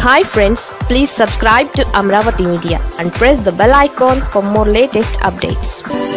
hi friends please subscribe to Amaravati media and press the bell icon for more latest updates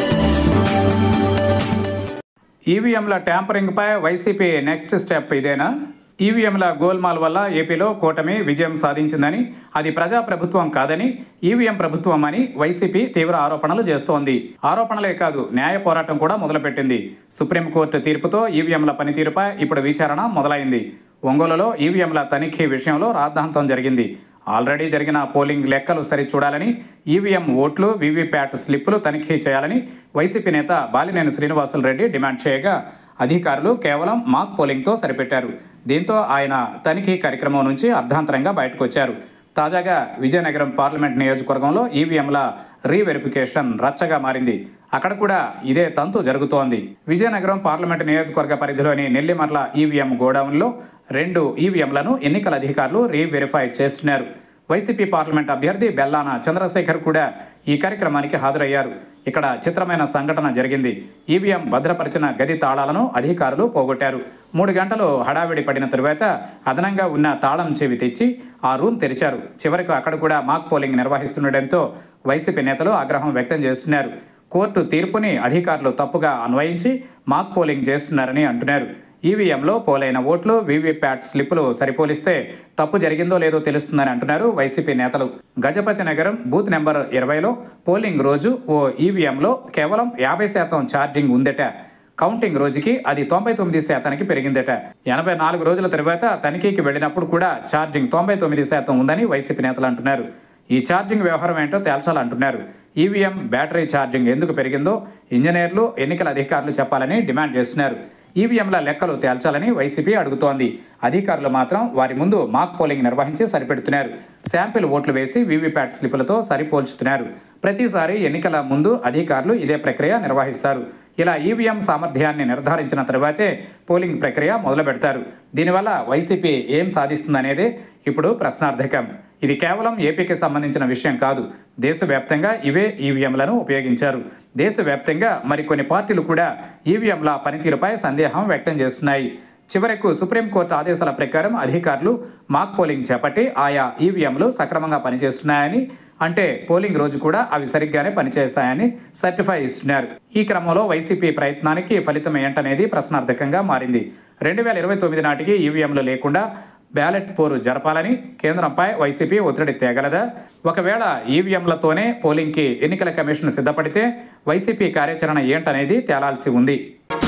ఈవీఎంల ట్యాంపరింగ్పై YCP next step ఇదేనా ఈవీఎంల గోల్మాల్ వల్ల ఏపీలో కూటమి విజయం సాధించిందని అది ప్రజాప్రభుత్వం కాదని ఈవీఎం ప్రభుత్వం అని వైసీపీ తీవ్ర ఆరోపణలు చేస్తోంది ఆరోపణలే కాదు న్యాయ పోరాటం కూడా మొదలుపెట్టింది సుప్రీంకోర్టు తీర్పుతో ఈవీఎంల పనితీరుపై ఇప్పుడు విచారణ మొదలైంది ఒంగోలులో ఈవీఎంల తనిఖీ విషయంలో రాద్ధాంతం జరిగింది ఆల్రెడీ జరిగిన పోలింగ్ లెక్కలు సరిచూడాలని ఈవీఎం ఓట్లు వీవీప్యాట్ స్లిప్పులు తనిఖీ చేయాలని వైసీపీ నేత బాలినేని శ్రీనివాసులు రెడ్డి డిమాండ్ చేయగా అధికారులు కేవలం మాక్ పోలింగ్తో సరిపెట్టారు దీంతో ఆయన తనిఖీ కార్యక్రమం నుంచి అర్ధాంతరంగా బయటకు వచ్చారు తాజాగా విజయనగరం పార్లమెంట్ నియోజకవర్గంలో ఈవీఎంల రీవెరిఫికేషన్ రచ్చగా మారింది అక్కడ కూడా ఇదే తంతు జరుగుతోంది విజయనగరం పార్లమెంట్ నియోజకవర్గ పరిధిలోని నెల్లిమర్ల ఈవీఎం గోడౌన్లో రెండు ఈవీఎంలను ఎన్నికల అధికారులు రీవెరిఫై చేస్తున్నారు వైసీపీ పార్లమెంట్ అభ్యర్థి బెల్లాన చంద్రశేఖర్ కూడా ఈ కార్యక్రమానికి హాజరయ్యారు ఇక్కడ చిత్రమైన సంఘటన జరిగింది ఈవీఎం భద్రపరిచిన గది తాళాలను అధికారులు పోగొట్టారు మూడు గంటలు హడావిడి పడిన తరువాత అదనంగా ఉన్న తాళం చెవి తెచ్చి ఆ రూమ్ తెరిచారు చివరికి అక్కడ కూడా మాక్ పోలింగ్ నిర్వహిస్తుండటంతో వైసీపీ నేతలు ఆగ్రహం వ్యక్తం చేస్తున్నారు కోర్టు తీర్పుని అధికారులు తప్పుగా అన్వయించి మాక్ పోలింగ్ చేస్తున్నారని అంటున్నారు ఈవీఎంలో పోలైన ఓట్లు వీవీప్యాట్ స్లిప్పులు సరిపోలిస్తే తప్పు జరిగిందో లేదో తెలుస్తుందని అంటున్నారు వైసీపీ నేతలు గజపతి నగరం బూత్ నెంబర్ ఇరవైలో పోలింగ్ రోజు ఓ ఈవీఎంలో కేవలం యాభై శాతం ఛార్జింగ్ ఉందట కౌంటింగ్ రోజుకి అది తొంభై తొమ్మిది శాతానికి పెరిగిందట ఎనభై నాలుగు రోజుల తర్వాత తనిఖీకి వెళ్ళినప్పుడు కూడా ఛార్జింగ్ తొంభై తొమ్మిది శాతం ఉందని వైసీపీ నేతలు అంటున్నారు ఈ ఛార్జింగ్ వ్యవహారం ఏంటో తేల్చాలంటున్నారు ఈవీఎం బ్యాటరీ ఛార్జింగ్ ఎందుకు పెరిగిందో ఇంజనీర్లు ఎన్నికల అధికారులు చెప్పాలని డిమాండ్ చేస్తున్నారు ఈవీఎంల లెక్కలు తేల్చాలని వైసీపీ అడుగుతోంది అధికారులు మాత్రం వారి ముందు మాక్ పోలింగ్ నిర్వహించి సరిపెడుతున్నారు శాంపిల్ ఓట్లు వేసి వీవీప్యాట్ స్లిపులతో సరిపోల్చుతున్నారు ప్రతిసారి ఎన్నికల ముందు అధికారులు ఇదే ప్రక్రియ నిర్వహిస్తారు ఇలా ఈవీఎం సామర్థ్యాన్ని నిర్ధారించిన తర్వాతే పోలింగ్ ప్రక్రియ మొదలు పెడతారు దీనివల్ల వైసీపీ ఏం సాధిస్తుందనేదే ఇప్పుడు ప్రశ్నార్థకం ఇది కేవలం ఏపీకి సంబంధించిన విషయం కాదు దేశవ్యాప్తంగా ఇవే ఈవీఎంలను ఉపయోగించారు దేశవ్యాప్తంగా మరికొన్ని పార్టీలు కూడా ఈవీఎంల పనితీరుపై సందేహం వ్యక్తం చేస్తున్నాయి చివరకు సుప్రీంకోర్టు ఆదేశాల ప్రకారం అధికారులు మాక్ పోలింగ్ చేపట్టి ఆయా ఈవీఎంలు సక్రమంగా పనిచేస్తున్నాయని అంటే పోలింగ్ రోజు కూడా అవి సరిగ్గానే పనిచేశాయని సర్టిఫై ఇస్తున్నారు ఈ క్రమంలో వైసీపీ ప్రయత్నానికి ఫలితం ఏంటనేది ప్రశ్నార్థకంగా మారింది రెండు వేల ఇరవై తొమ్మిది నాటికి ఈవీఎంలు లేకుండా బ్యాలెట్ పోరు జరపాలని కేంద్రంపై వైసీపీ ఒత్తిడి తేగలదా ఒకవేళ ఈవీఎంలతోనే పోలింగ్కి ఎన్నికల కమిషన్ సిద్ధపడితే వైసీపీ కార్యాచరణ ఏంటనేది తేలాల్సి ఉంది